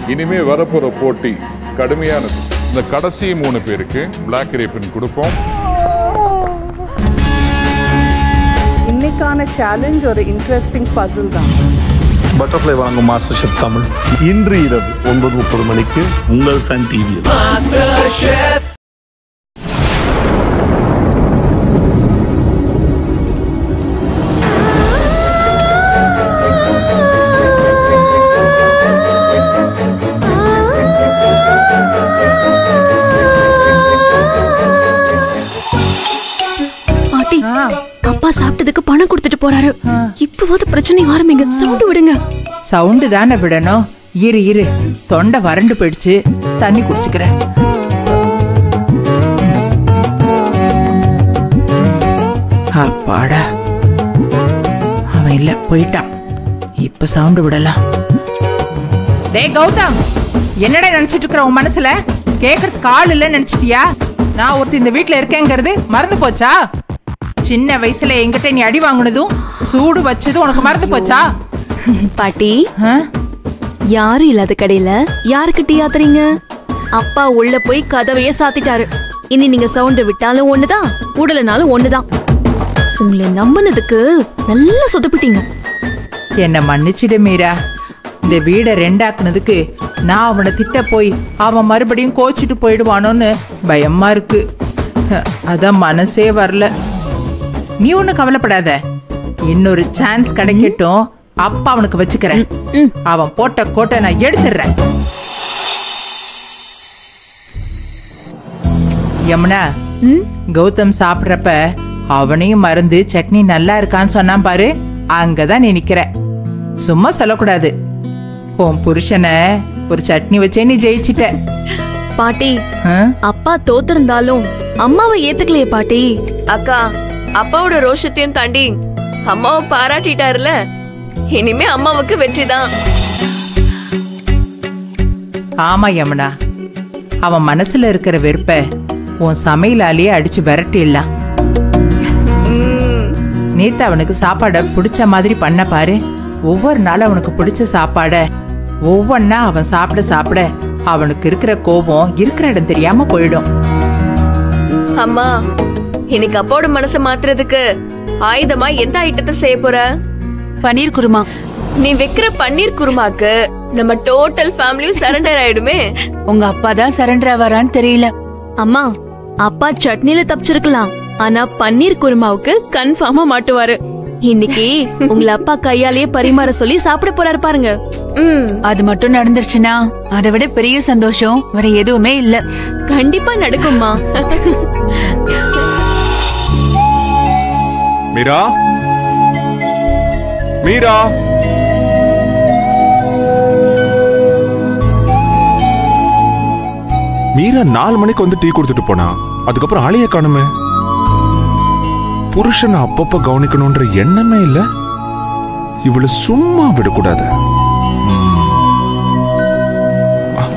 இனிமே வரப்போற போட்டி கடுமையானது இந்த கடைசி மூணு பேருக்கு பிளாக் ரேப்பின் கொடுப்போம் இன்னைக்கான சேலஞ்ச் ஒரு இன்ட்ரெஸ்டிங் பசில் தான் பட்டர்ஃப்ளை வழங்கும் மாஸ்டர் ஷெஃப் தமிழ் இன்று இரவு ஒன்பது முப்பது மணிக்கு உங்கள் சன் டிவியில் பாட்டி அப்பா சாப்பிட்டதுக்கு பணம் கொடுத்துட்டு போறாரு இப்போவாது பிரச்சனை ஆரம்பிங்க சவுண்ட் விடுங்க சவுண்டு தானே விடணும் இரு இரு தொண்டை வறண்டு போயிடுச்சு தண்ணி குடிச்சுக்கிறேன் அப்பாடா அவன் இல்ல போயிட்டான் இப்ப சவுண்டு விடலாம் டேய் கௌதம் என்னடா நினைச்சிட்டு இருக்கிற உன் மனசுல கேக்குறதுக்கு ஆள் இல்ல நினைச்சிட்டியா நான் ஒருத்தி இந்த வீட்ல இருக்கேங்கிறது மறந்து போச்சா சின்ன வயசுல எங்கிட்ட நீ அடி வாங்குனதும் சூடு வச்சதும் உனக்கு மறந்து போச்சா பாட்டி ஆ? யாரும் இல்லாத கடையில யாருக்கு டீ ஆத்துறீங்க அப்பா உள்ள போய் கதவையே சாத்திட்டாரு இனி நீங்க சவுண்ட் விட்டாலும் ஒண்ணுதான் உடலனாலும் ஒண்ணுதான் உங்களை நம்பினதுக்கு நல்லா சொதப்பிட்டீங்க என்ன மன்னிச்சிடு மீரா இந்த வீடை ரெண்டாக்குனதுக்கு நான் அவனை திட்ட போய் அவன் மறுபடியும் கோச்சிட்டு போயிடுவானோன்னு பயமா இருக்கு ஹ, அதான் மனசே வரல நீ ஒன்றும் கவலைப்படாத இன்னொரு சான்ஸ் கிடைக்கட்டும் அப்பா அவனுக்கு வச்சுக்கிறேன் அவன் போட்ட கோட்டை நான் எடுத்துடுறேன் யமுனா கௌதம் சாப்பிட்றப்ப அவனையும் மறந்து சட்னி நல்லா இருக்கான்னு சொன்னான் பாரு அங்கதான் நீ நிக்கிற சும்மா சொல்லக்கூடாது உன் புருஷனை ஒரு சட்னி வச்சே நீ ஜெயிச்சிட்ட பாட்டி ஆ? அப்பா தோத்திருந்தாலும் அம்மாவை ஏத்துக்கலையே பாட்டி அக்கா அப்பாவோட ரோஷத்தையும் தாண்டி அம்மாவை பாராட்டிட்டாருல இனிமே அம்மாவுக்கு வெற்றிதான் ஆமா யமுனா அவன் மனசுல இருக்கிற வெறுப்ப உன் சமையலாலேயே அடிச்சு விரட்டிடலாம் நேத்து அவனுக்கு சாப்பாட பிடிச்ச மாதிரி பண்ண பாரு ஒவ்வொரு நாளும் அவனுக்கு பிடிச்ச சாப்பாட ஒவ்வொன்னா அவன் சாப்பிட சாப்பிட அவனுக்கு இருக்கிற கோபம் இருக்கிற இடம் தெரியாம போயிடும் அம்மா இன்னைக்கு அப்பாவோட மனசை மாத்துறதுக்கு ஆயுதமா எந்த ஐட்டத்தை செய்ய போற பன்னீர் குருமா நீ வைக்கிற பன்னீர் குருமாக்கு நம்ம டோட்டல் ஃபேமிலியும் சரண்டர் ஆயிடுமே உங்க அப்பா தான் சரண்டர் ஆவாரான்னு தெரியல அம்மா அப்பா சட்னில தப்பிச்சிருக்கலாம் ஆனா பன்னீர் குருமாவுக்கு கன்ஃபார்மா மாட்டுவாரு இன்னைக்கு உங்களை அப்பா கையாலேயே பரிமாற சொல்லி சாப்பிட போறாரு பாருங்க ம் அது மட்டும் நடந்துருச்சுன்னா அதை விட பெரிய சந்தோஷம் வேற எதுவுமே இல்ல கண்டிப்பா நடக்கும்மா மீரா மீரா மீரா நாலு மணிக்கு வந்து டீ கொடுத்துட்டு போனா அதுக்கப்புறம் ஆளைய காணுமே புருஷனை அப்பப்ப கவனிக்கணும்ன்ற எண்ணமே இல்ல இவளை சும்மா விடக்கூடாது ஆ.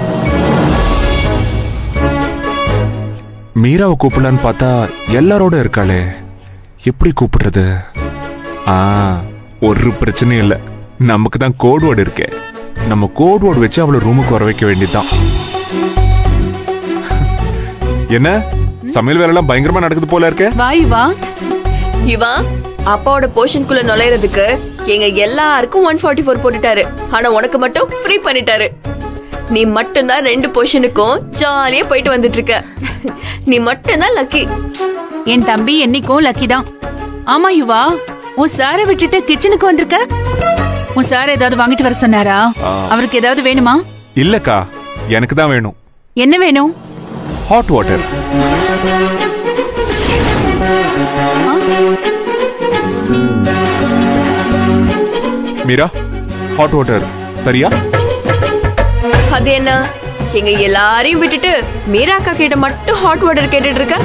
மீராவை கூப்பிடலான்னு பார்த்தா எல்லாரோட இருக்காளே எப்படி கூப்பிடுறது ஆ ஒரு பிரச்சனையும் இல்லை நமக்கு தான் கோட் வேர்டு இருக்கே நம்ம கோட் வேர்டு வச்சு அவளை ரூமுக்கு வர வைக்க வேண்டியதுதான் என்ன சமையல் வேலைலாம் பயங்கரமா நடக்குது போல இருக்கே வாய் வா இவா அப்பாவோட போர்ஷனுக்குள்ள நுழையறதுக்கு எங்க எல்லாருக்கும் ஒன் ஃபார்ட்டி ஃபோர் போட்டுட்டாரு ஆனா உனக்கு மட்டும் ஃப்ரீ பண்ணிட்டாரு நீ மட்டும்தான் ரெண்டு போர்ஷனுக்கும் ஜாலியா போயிட்டு வந்துட்டு இருக்க நீ மட்டும்தான் லக்கி என் தம்பி என்னைக்கும் லக்கி தான் ஆமா யுவா உன் சாரை விட்டுட்டு கிச்சனுக்கு வந்திருக்க உன் சார் ஏதாவது வாங்கிட்டு வர சொன்னாரா அவருக்கு ஏதாவது வேணுமா இல்லக்கா எனக்கு தான் வேணும் என்ன வேணும் hot water Meera hot water தரியா அது என்ன எங்க எல்லாரையும் விட்டுட்டு மீரா அக்கா கிட்ட மட்டும் ஹாட் வாட்டர் கேட்டுட்டு இருக்க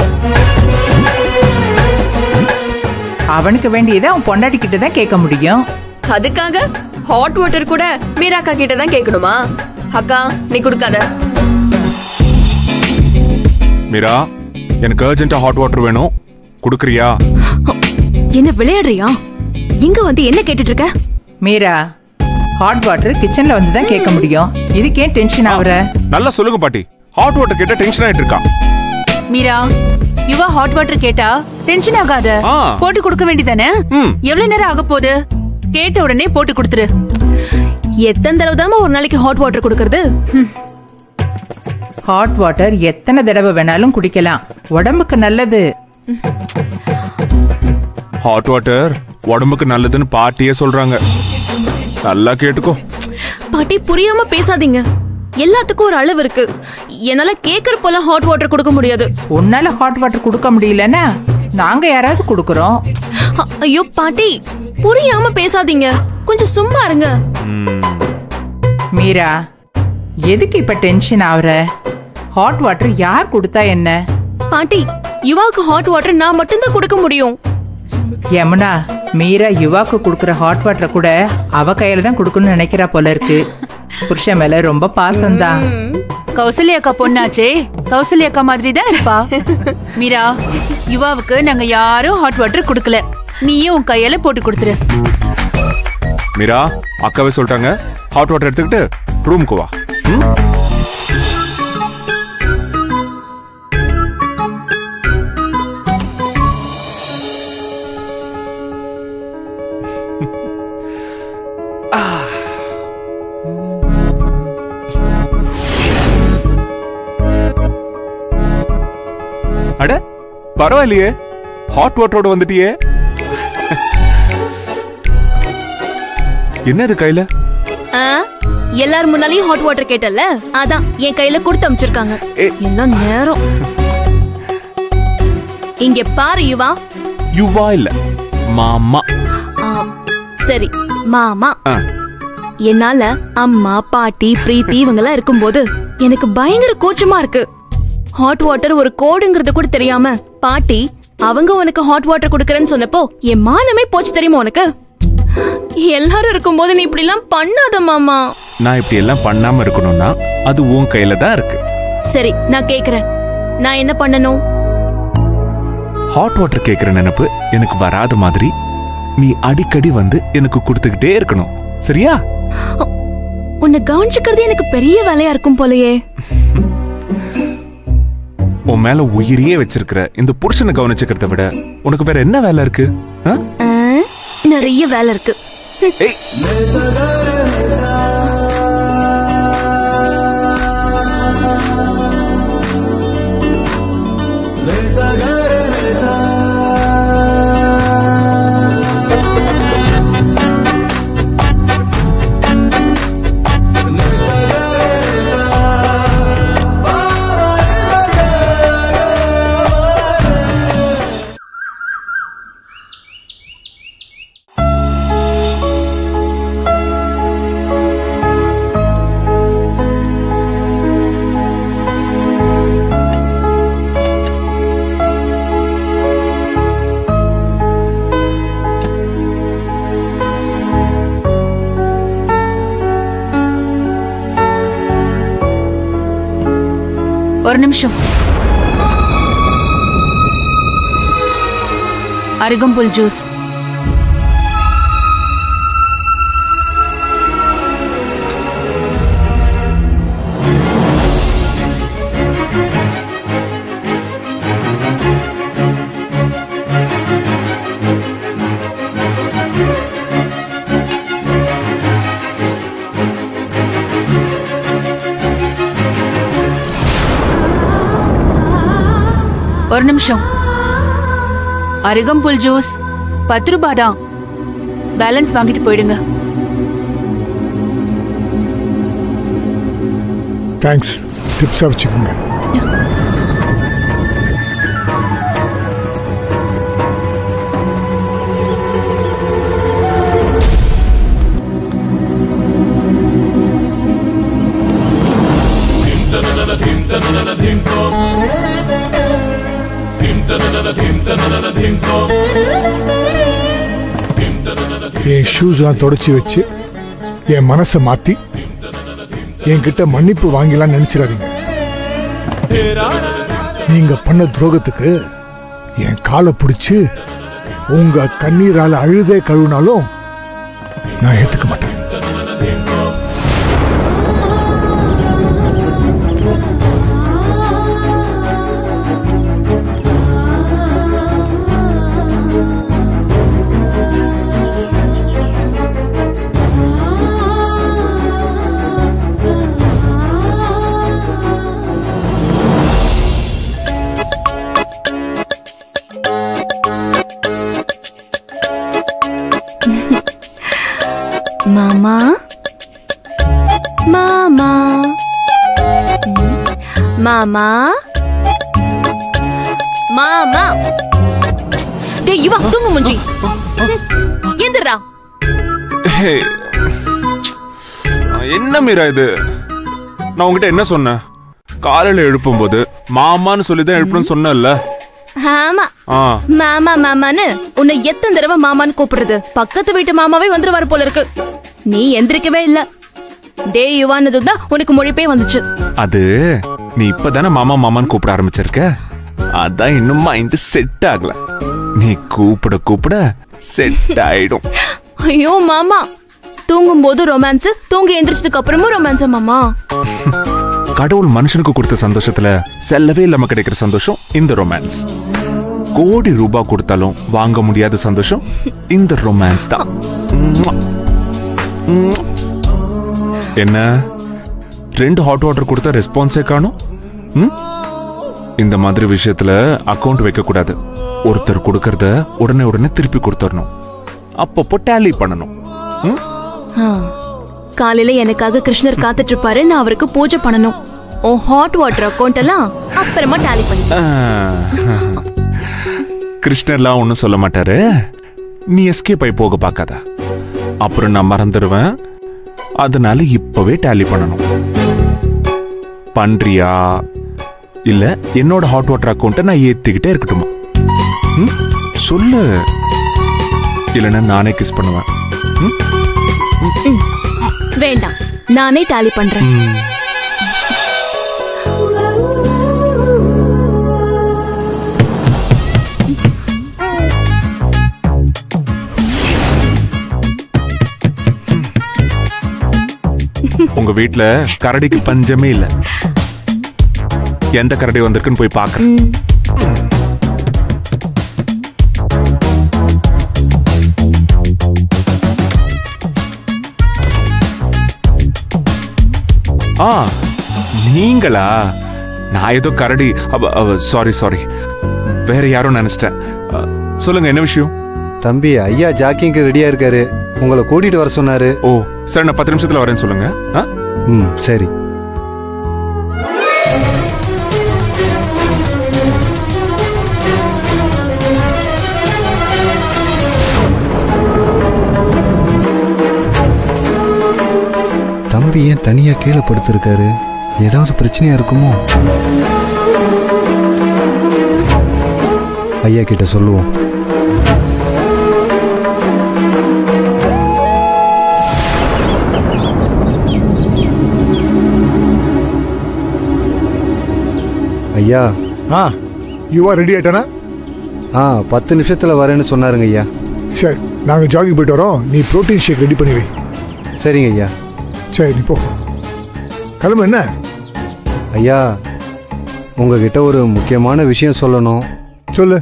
அவனுக்கு வேண்டியதை அவன் பொண்டாட்டி கிட்ட தான் கேட்க முடியும் அதுக்காக ஹாட் வாட்டர் கூட மீரா அக்கா கிட்ட தான் கேட்கணுமா அக்கா நீ கொடுக்காத மீரா எனக்கு அர்ஜென்ட்டா ஹாட் வாட்டர் வேணும் கொடுக்குறியா என்ன விளையாடுறியா இங்க வந்து என்ன கேட்டுட்டு இருக்க மீரா ஹாட் வாட்டர் கிச்சன்ல வந்து தான் கேட்க முடியும் இதுக்கே டென்ஷன் ஆகுற நல்லா சொல்லுங்க பாட்டி ஹாட் வாட்டர் கேட்டா டென்ஷன் ஆயிட்டு இருக்கா மீரா யுவா ஹாட் வாட்டர் கேட்டா டென்ஷன் ஆகாத ஆ. போட்டு கொடுக்க வேண்டியதானே ம். எவ்வளவு நேரம் ஆக போகுது கேட்ட உடனே போட்டு கொடுத்துரு எத்தனை தடவை தாம்மா ஒரு நாளைக்கு ஹாட் வாட்டர் கொடுக்கறது ஹம். ஹாட் வாட்டர் எத்தனை தடவை வேணாலும் குடிக்கலாம் உடம்புக்கு நல்லது ஹாட் வாட்டர் உடம்புக்கு நல்லதுன்னு பாட்டியே சொல்றாங்க நல்லா கேட்டுக்கோ பாட்டி புரியாம பேசாதீங்க எல்லாத்துக்கும் ஒரு அளவு இருக்கு என்னால கேக்குற போல ஹாட் வாட்டர் கொடுக்க முடியாது உன்னால ஹாட் வாட்டர் கொடுக்க முடியலன்னா நாங்க யாராவது கொடுக்கறோம் அ- ஐயோ பாட்டி புரியாம பேசாதீங்க கொஞ்சம் சும்மா இருங்க மீரா எதுக்கு இப்ப டென்ஷன் ஆகுற ஹாட் வாட்டர் யார் கொடுத்தா என்ன பாட்டி யுவாவுக்கு ஹாட் வாட்டர் நான் மட்டும்தான் கொடுக்க முடியும் யமுனா மீரா யுவாக்கு கொடுக்குற ஹாட் வாட்டர் கூட அவ கையில தான் கொடுக்கணும்னு நினைக்கிறா போல இருக்கு புருஷன் மேல ரொம்ப பாசம்தான் கௌசல்யா அக்கா பொண்ணாச்சே கௌசல்யா அக்கா மாதிரி தான் இருப்பா மீரா யுவாவுக்கு நாங்க யாரும் ஹாட் வாட்டர் கொடுக்கல நீயே உன் கையால போட்டு கொடுத்துரு மீரா அக்காவே சொல்லிட்டாங்க ஹாட் வாட்டர் எடுத்துக்கிட்டு ரூமுக்கு வா ம்? அட பரவாயில்லையே ஹாட் வாட்டரோட வந்துட்டியே என்னது கையில ஆ, எல்லார் முன்னாலையும் ஹாட் வாட்டர் கேட்டல அதான் என் கையில கொடுத்து அமிச்சிருக்காங்க ஏ. எல்லாம் நேரம் இங்க பாரு யுவா யுவா இல்ல மாமா ஆ, சரி மாமா ஆ. என்னால அம்மா பாட்டி பிரீத்தி இவங்கெல்லாம் இருக்கும்போது எனக்கு பயங்கர கூச்சமா இருக்கு ஹாட் வாட்டர் ஒரு கோடுங்கிறது கூட தெரியாம பாட்டி அவங்க உனக்கு ஹாட் வாட்டர் கொடுக்கறேன்னு சொன்னப்போ என் மானமே போச்சு தெரியுமா உனக்கு எல்லாரும் இருக்கும்போது நீ இப்படி எல்லாம் பண்ணாத மாமா நான் இப்படி எல்லாம் பண்ணாம இருக்கணும்னா அது உன் கையில தான் இருக்கு சரி நான் கேக்குறேன் நான் என்ன பண்ணணும் ஹாட் வாட்டர் கேக்குற நினைப்பு எனக்கு வராத மாதிரி நீ அடிக்கடி வந்து எனக்கு கொடுத்துக்கிட்டே இருக்கணும் சரியா உன்னை கவனிச்சுக்கிறது எனக்கு பெரிய வேலையா இருக்கும் போலயே உன் மேல உயிரியே வச்சிருக்கிற இந்த புருஷனை கவனிச்சுக்கிறத விட உனக்கு வேற என்ன வேலை இருக்கு ஆ? ஆ, நிறைய வேலை இருக்கு ஏய் ஒரு நிமிஷம் அருகம்புல் ஜூஸ் ஒரு நிமிஷம் அருகம்புல் ஜூஸ் பத்து ரூபாய் தான் பேலன்ஸ் வாங்கிட்டு போயிடுங்க தேங்க்ஸ் டிப்ஸாக வச்சுக்கோங்க என் ஷூஸ்லாம் தொடச்சி வச்சு என் மனசை மாத்தி என்கிட்ட மன்னிப்பு வாங்கலாம்னு நினைச்சிடாதீங்க நீங்க பண்ண துரோகத்துக்கு என் காலை பிடிச்சு உங்க கண்ணீரால அழுதே கழுவினாலும் நான் ஏத்துக்க மாட்டேன் மாமா மாமா மாமா டேய் இவா தூங்கு முஞ்சி எந்திரா ஹே. என்ன மீரா இது நான் உங்ககிட்ட என்ன சொன்னேன் காலையில எழுப்பும்போது மாமான்னு சொல்லி தான் எழுப்பணும்னு சொன்னேன்ல ஆமா ஆ மாமா மாமான்னு உன்னை எத்தனை தடவை மாமான்னு கூப்பிடுறது பக்கத்து வீட்டு மாமாவே வந்துருவாரு போல இருக்கு நீ எந்திரிக்கவே இல்ல டே யுவானதும் தான் உனக்கு மொழிப்பே வந்துச்சு அது நீ இப்பதானே மாமா மாமான்னு கூப்பிட ஆரம்பிச்சிருக்க அதான் இன்னும் மைண்ட் செட் ஆகல நீ கூப்பிட கூப்பிட செட் ஆயிடும் ஐயோ மாமா தூங்கும் போது ரொமான்ஸ் தூங்கி எந்திரிச்சதுக்கு அப்புறமும் ரொமான்ஸ் மாமா கடவுள் மனுஷனுக்கு கொடுத்த சந்தோஷத்துல செல்லவே இல்லாம கிடைக்கிற சந்தோஷம் இந்த ரொமான்ஸ் கோடி ரூபாய் கொடுத்தாலும் வாங்க முடியாத சந்தோஷம் இந்த ரொமான்ஸ் தான் உம்மா. உம்மா. என்ன ரெண்டு ஹாட் வாட்டர் கொடுத்தா ரெஸ்பான்ஸே காணும் ம்? இந்த மாதிரி விஷயத்துல அக்கவுண்ட் வைக்க கூடாது ஒருத்தர் கொடுக்கறத உடனே உடனே திருப்பி கொடுத்துடணும் அப்பப்போ டேலி பண்ணணும் ம்? ஆ. காலையில எனக்காக கிருஷ்ணர் காத்துட்டு இருப்பாரு நான் அவருக்கு பூஜை பண்ணணும் ஓ ஹாட் வாட்டர் அக்கௌண்ட் எல்லாம் அப்புறமா டாலி பண்ணி ஆ. கிருஷ்ணர்லாம் ஒன்றும் சொல்ல மாட்டாரு நீ எஸ்கேப் ஆகி போக பார்க்காத அப்புறம் நான் மறந்துடுவேன் அதனால இப்பவே டேலி பண்ணணும் பண்றியா இல்ல என்னோட ஹாட் வாட்டர் அக்கௌண்ட்டை நான் ஏத்திக்கிட்டே இருக்கட்டுமா ம்? சொல்லு இல்லைன்னா நானே கிஸ் பண்ணுவேன் ம்? வேண்டாம் நானே டாலி பண்றேன் ம். உங்க வீட்ல கரடிக்கு பஞ்சமே இல்ல எந்த கரடி வந்திருக்குன்னு போய் பாக்குறேன் ஆ நீங்களா நான் ஏதோ கரடி சாரி சாரி வேற யாரும் நினைச்சிட்டேன் அ, சொல்லுங்க என்ன விஷயம் தம்பி ஐயா ஜாக்கிங்க்கு ரெடியா இருக்காரு உங்களை கூட்டிட்டு வர சொன்னாரு ஓ சரி நான் பத்து நிமிஷத்துல வரேன்னு சொல்லுங்க ஆ? ம் சரி தம்பி ஏன் தனியா கீழே படுத்திருக்காரு ஏதாவது பிரச்சனையா இருக்குமோ ஐயா கிட்ட சொல்லுவோம் ஐயா ஆ யூஆர் ரெடி ஆயிட்டானா ஆ பத்து நிமிஷத்துல வரேன்னு சொன்னாருங்க ஐயா சரி நாங்கள் ஜாகிங் போயிட்டு வரோம் நீ ப்ரோட்டீன் ஷேக் ரெடி பண்ணி வை சரிங்க ஐயா சரி நீ போ கிளம்பு என்ன ஐயா உங்ககிட்ட ஒரு முக்கியமான விஷயம் சொல்லணும் சொல்லு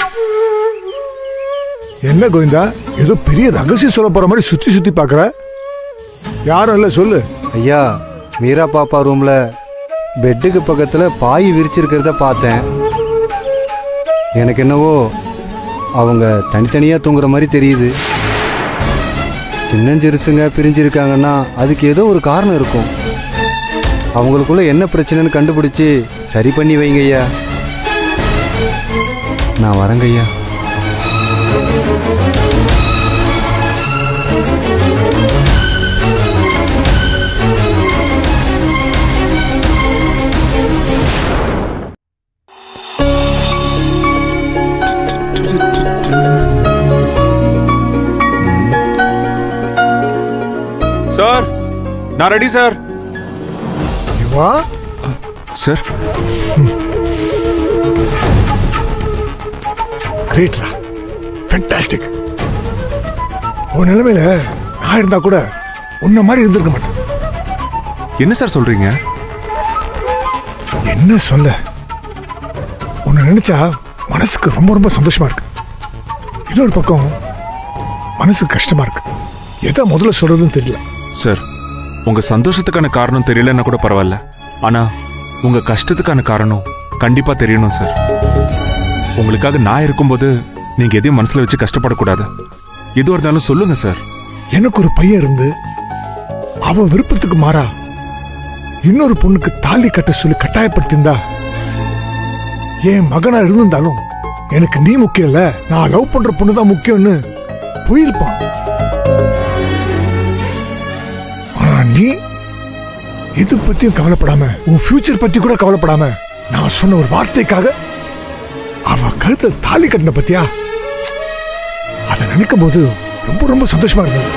என்ன கோவிந்தா ஏதோ பெரிய ரகசியம் சொல்ல போற மாதிரி சுத்தி சுத்தி பார்க்கற யாரும் இல்லை சொல்லு ஐயா மீரா பாப்பா ரூம்ல பெட்டுக்கு பக்கத்துல பாய் விரிச்சிருக்கிறத பார்த்தேன் எனக்கு என்னவோ அவங்க தனித்தனியா தூங்குற மாதிரி தெரியுது சின்னஞ்சிறுசுங்க பிரிஞ்சிருக்காங்கன்னா அதுக்கு ஏதோ ஒரு காரணம் இருக்கும் அவங்களுக்குள்ள என்ன பிரச்சனைன்னு கண்டுபிடிச்சு சரி பண்ணி வைங்க ஐயா நான் வரேங்க ஐயா சார் நான் ரெடி சார் வா சார் கிரேட்ரா ஃபென்டாஸ்டிக் உன் நிலைமையில நான் இருந்தா கூட உன்ன மாதிரி இருந்திருக்க மாட்டேன் என்ன சார் சொல்றீங்க என்ன சொல்ல உன்னை நினைச்சா மனசுக்கு ரொம்ப ரொம்ப சந்தோஷமா இருக்கு இன்னொரு பக்கம் மனசு கஷ்டமா இருக்கு எதை முதல்ல சொல்றதுன்னு தெரியல சார் உங்க சந்தோஷத்துக்கான காரணம் தெரியலன்னா கூட பரவாயில்ல ஆனா உங்க கஷ்டத்துக்கான காரணம் கண்டிப்பா தெரியணும் சார் உங்களுக்காக நான் இருக்கும்போது நீங்க எதையும் மனசுல வச்சு கஷ்டப்படக்கூடாது எதுவாக இருந்தாலும் சொல்லுங்க சார் எனக்கு ஒரு பையன் இருந்து அவன் விருப்பத்துக்கு மாறா இன்னொரு பொண்ணுக்கு தாலி கட்ட சொல்லி கட்டாயப்படுத்தியிருந்தா என் மகனா இருந்திருந்தாலும் எனக்கு நீ முக்கியம் இல்ல நான் லவ் பண்ற பொண்ணு தான் முக்கியம்னு போயிருப்பான் ஆனா நீ எது பத்தியும் கவலைப்படாம உன் ஃபியூச்சர் பத்தி கூட கவலைப்படாம நான் சொன்ன ஒரு வார்த்தைக்காக அவ கழுத்துல தாலி கட்டின பத்தியா அதை நினைக்கும் போது ரொம்ப ரொம்ப சந்தோஷமா இருந்தது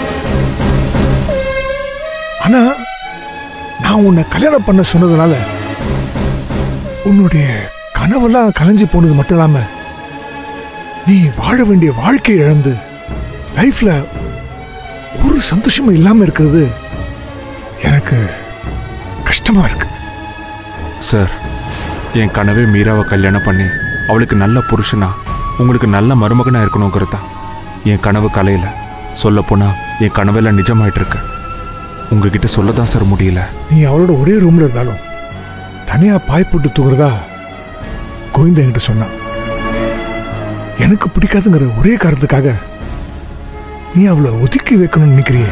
ஆனா நான் உன்னை கல்யாணம் பண்ண சொன்னதுனால உன்னுடைய கனவெல்லாம் கலைஞ்சு போனது மட்டும் இல்லாம நீ வாழ வேண்டிய வாழ்க்கையை இழந்து லைஃப்ல ஒரு சந்தோஷமும் இல்லாம இருக்கிறது எனக்கு கஷ்டமா இருக்கு சார் என் கனவே மீராவை கல்யாணம் பண்ணி அவளுக்கு நல்ல புருஷனா உங்களுக்கு நல்ல மருமகனா இருக்கணுங்கிறதா என் கனவு கலையில சொல்ல போனா என் கனவெல்லாம் நிஜமாயிட்டு இருக்கு உங்ககிட்ட சொல்லதான் சார் முடியல நீ அவளோட ஒரே ரூம்ல இருந்தாலும் தனியா பாய் போட்டு தூங்குறதா கோவிந்த என்கிட்ட சொன்னான் எனக்கு பிடிக்காதுங்கிற ஒரே காரணத்துக்காக நீ அவளை ஒதுக்கி வைக்கணும்னு நினைக்கிறியே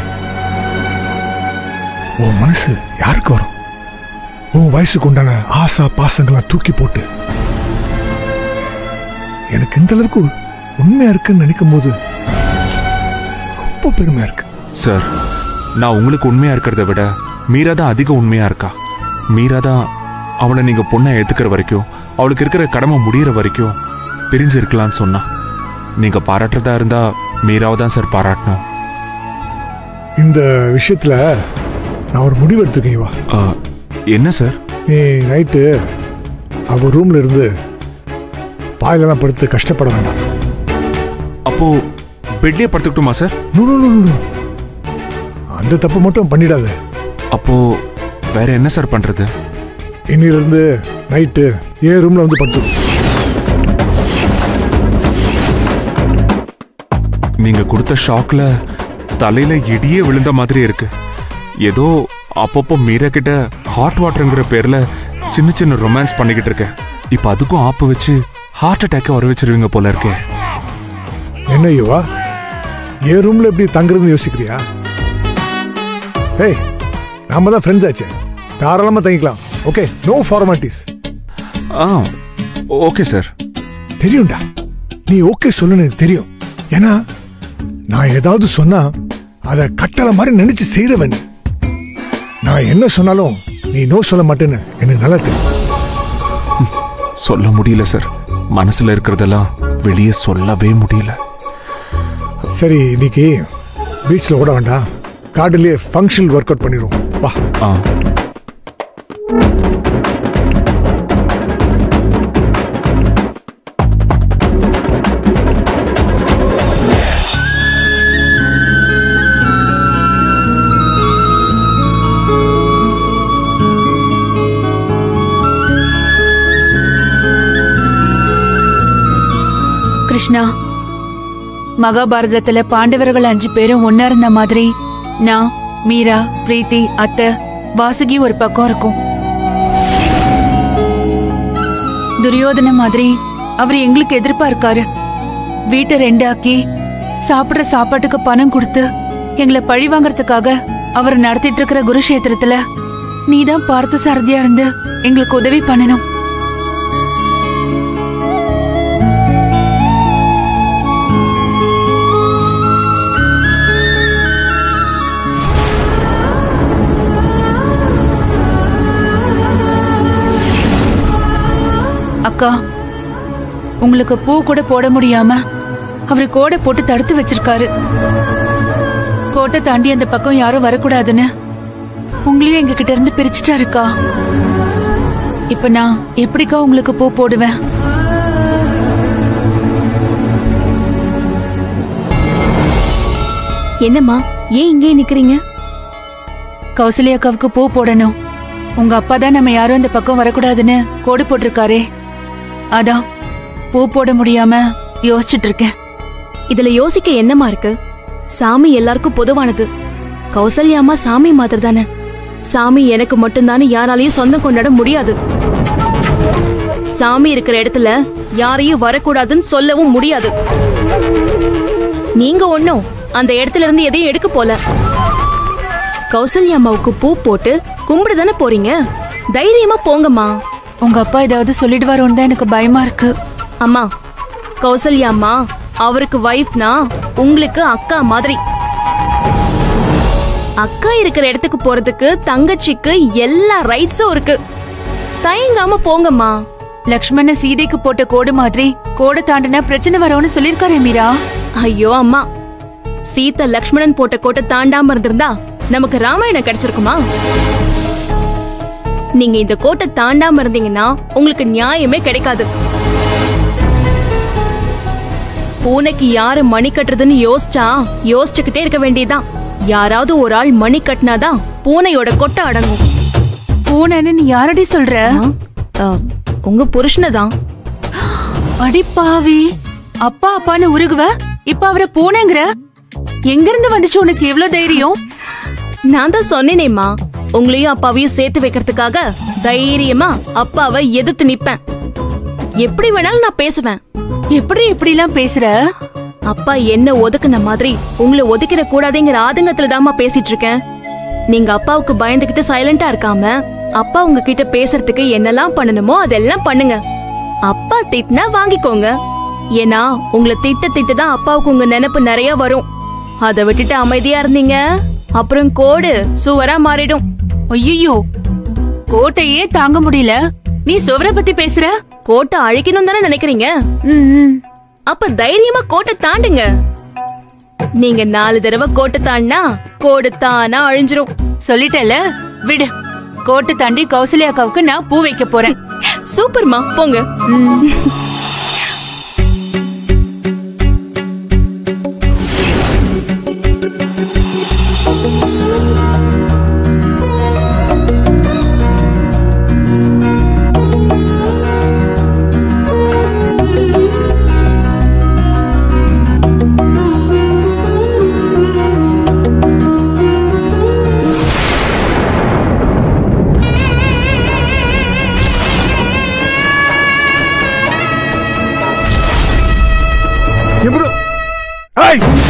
உன் மனசு யாருக்கு வரும் உன் வயசுக்கு உண்டான ஆசா பாசங்களாம் தூக்கி போட்டு எனக்கு இந்த அளவுக்கு உண்மையா இருக்குன்னு நினைக்கும் போது ரொம்ப பெருமையா இருக்கு சார் நான் உங்களுக்கு உண்மையா இருக்கிறத விட மீரா தான் அதிக உண்மையா இருக்கா மீரா தான் அவளை நீங்க பொண்ணை ஏத்துக்கிற வரைக்கும் அவளுக்கு இருக்கிற கடமை முடியிற வரைக்கும் பிரிஞ்சு இருக்கலாம்னு சொன்னா நீங்க பாராட்டுறதா இருந்தா மீராவை தான் சார் பாராட்டணும் இந்த விஷயத்துல நான் ஒரு முடிவு எடுத்துக்கேன் வா ஆ, என்ன சார் நீ நைட்டு அவ ரூம்ல இருந்து பாயிலெல்லாம் படுத்து கஷ்டப்பட வேண்டாம் அப்போ பெட்லயே படுத்துக்கிட்டுமா sir no, no, no, no. அந்த தப்பு மட்டும் பண்ணிடாத அப்போ வேற என்ன சார் பண்றது இன்னிலிருந்து நைட்டு ஏன் ரூம்ல வந்து படுத்து நீங்க கொடுத்த ஷாக்ல தலையில இடியே விழுந்த மாதிரி இருக்கு ஏதோ அப்பப்போ மீரா கிட்ட ஹாட் வாட்டருங்கிற பேர்ல சின்ன சின்ன ரொமான்ஸ் பண்ணிக்கிட்டு இருக்கேன் இப்ப அதுக்கும் ஆப்பு வச்சு ஹார்ட் அட்டாக்க வர வச்சிருவீங்க போல இருக்கே என்ன யுவா என் ரூம்ல எப்படி தங்குறதுன்னு யோசிக்கிறியா ஏய் நாம தான் ஃப்ரெண்ட்ஸ் ஆச்சே தாராளமா தங்கிக்கலாம் ஓகே நோ ஃபார்மாலிட்டிஸ் ஆ ஓகே சார் தெரியும்டா நீ ஓகே சொல்லுன்னு எனக்கு தெரியும் ஏன்னா நான் ஏதாவது சொன்னா அதை கட்டளை மாதிரி நினைச்சு செய்யறவன் நீ. நான் என்ன சொன்னாலும் நீ நோ சொல்ல மாட்டேன்னு எனக்கு நல்லா தெரியும் சொல்ல முடியல சார் மனசுல இருக்கிறதெல்லாம் வெளியே சொல்லவே முடியல சரி இன்னைக்கு பீச்ல ஓட வேண்டாம் கார்டுலயே ஃபங்க்ஷனல் ஒர்க் அவுட் பண்ணிடுவோம் வா ஆ கிருஷ்ணா மகாபாரதத்துல பாண்டவர்கள் அஞ்சு பேரும் ஒன்னா இருந்த மாதிரி நான் மீரா பிரீத்தி அத்தை வாசுகி ஒரு பக்கம் இருக்கும் துரியோதன மாதிரி அவர் எங்களுக்கு எதிர்ப்பா இருக்காரு வீட்டை ரெண்டாக்கி சாப்பிடுற சாப்பாட்டுக்கு பணம் கொடுத்து எங்களை பழி வாங்கறதுக்காக அவர் நடத்திட்டு இருக்கிற குருஷேத்திரத்துல நீதான் பார்த்த சாரதியா இருந்து எங்களுக்கு உதவி பண்ணணும் அக்கா உங்களுக்கு பூ கூட போட முடியாம அவரு கோடை போட்டு தடுத்து வச்சிருக்காரு கோட்டை தாண்டி அந்த பக்கம் யாரும் வரக்கூடாதுன்னு உங்களையும் எங்க கிட்ட இருந்து பிரிச்சுட்டாருக்கா இப்ப நான் எப்படிக்கா உங்களுக்கு பூ போடுவேன் என்னம்மா ஏன் இங்கே நிக்கிறீங்க கௌசல்யா அக்காவுக்கு பூ போடணும் உங்க அப்பா தான் நம்ம யாரும் இந்த பக்கம் வரக்கூடாதுன்னு கோடு போட்டிருக்காரே அதான் பூ போட முடியாம யோசிச்சுட்டு இருக்கேன் இதுல யோசிக்க என்னமா இருக்கு சாமி எல்லாருக்கும் பொதுவானது கௌசல்யாமா சாமி மாதிரி தானே சாமி எனக்கு மட்டும்தானே யாராலையும் சொந்தம் கொண்டாட முடியாது சாமி இருக்கிற இடத்துல யாரையும் வரக்கூடாதுன்னு சொல்லவும் முடியாது நீங்க ஒண்ணும் அந்த இடத்துல இருந்து எதையும் எடுக்க போல கௌசல்யா அம்மாவுக்கு பூ போட்டு கும்பிட தானே போறீங்க தைரியமா போங்கம்மா உங்க அப்பா ஏதாவது சொல்லிடுவாரோன்னு தான் எனக்கு பயமா இருக்கு அம்மா கௌசல்யா அம்மா அவருக்கு வைஃப்னா உங்களுக்கு அக்கா மாதிரி அக்கா இருக்கிற இடத்துக்கு போறதுக்கு தங்கச்சிக்கு எல்லா ரைட்ஸும் இருக்கு தயங்காம போங்கம்மா லக்ஷ்மண சீதைக்கு போட்ட கோடு மாதிரி கோடை தாண்டினா பிரச்சனை வரும்னு சொல்லிருக்காரே மீரா ஐயோ அம்மா சீதா லக்ஷ்மணன் போட்ட கோட்டை தாண்டாம இருந்திருந்தா நமக்கு ராமாயணம் கிடைச்சிருக்குமா நீங்க இந்த கோட்டை தாண்டாம இருந்தீங்கன்னா உங்களுக்கு நியாயமே கிடைக்காது பூனைக்கு யாரு மணி கட்டுறதுன்னு யோசிச்சா யோசிச்சுக்கிட்டே இருக்க வேண்டியதுதான் யாராவது ஒரு ஆள் மணி கட்டினாதான் பூனையோட கொட்டை அடங்கும் பூனைன்னு நீ யாரடி சொல்ற ஆ, உங்க புருஷனை தான் அடி பாவி அப்பா அப்பான்னு உருகுவ இப்ப அவரை பூனைங்கிற எங்க இருந்து வந்துச்சு உனக்கு எவ்வளவு தைரியம் நான் தான் சொன்னேனேம்மா உங்களையும் அப்பாவையும் சேர்த்து வைக்கிறதுக்காக தைரியமா அப்பாவை எதிர்த்து நிப்பேன் எப்படி வேணாலும் நான் பேசுவேன் எப்படி இப்படி எல்லாம் பேசுற அப்பா என்ன ஒதுக்குன மாதிரி உங்களை ஒதுக்கிட கூடாதுங்கிற ஆதங்கத்துல தாம்மா பேசிட்டு இருக்கேன் நீங்க அப்பாவுக்கு பயந்துகிட்டு சைலண்டா இருக்காம அப்பா உங்ககிட்ட பேசுறதுக்கு என்னெல்லாம் பண்ணணுமோ அதெல்லாம் பண்ணுங்க அப்பா திட்டினா வாங்கிக்கோங்க ஏன்னா உங்களை திட்ட திட்ட தான் அப்பாவுக்கு உங்க நினைப்பு நிறைய வரும் அதை விட்டுட்டு அமைதியா இருந்தீங்க அப்புறம் கோடு சுவரா மாறிடும் ஐயோ கோட்டையே தாங்க முடியல நீ சுவரை பத்தி பேசுற கோட்டை அழிக்கணும் தானே நினைக்கிறீங்க ம், ம். அப்ப தைரியமா கோட்டை தாண்டுங்க நீங்க நாலு தடவை கோட்டை தாண்டினா கோடு தானா அழிஞ்சிரும் சொல்லிட்டல விடு கோட்டை தாண்டி கௌசல்யா அக்காவுக்கு நான் பூ வைக்க போறேன் சூப்பர்மா போங்க எவ்வளவு ஏய்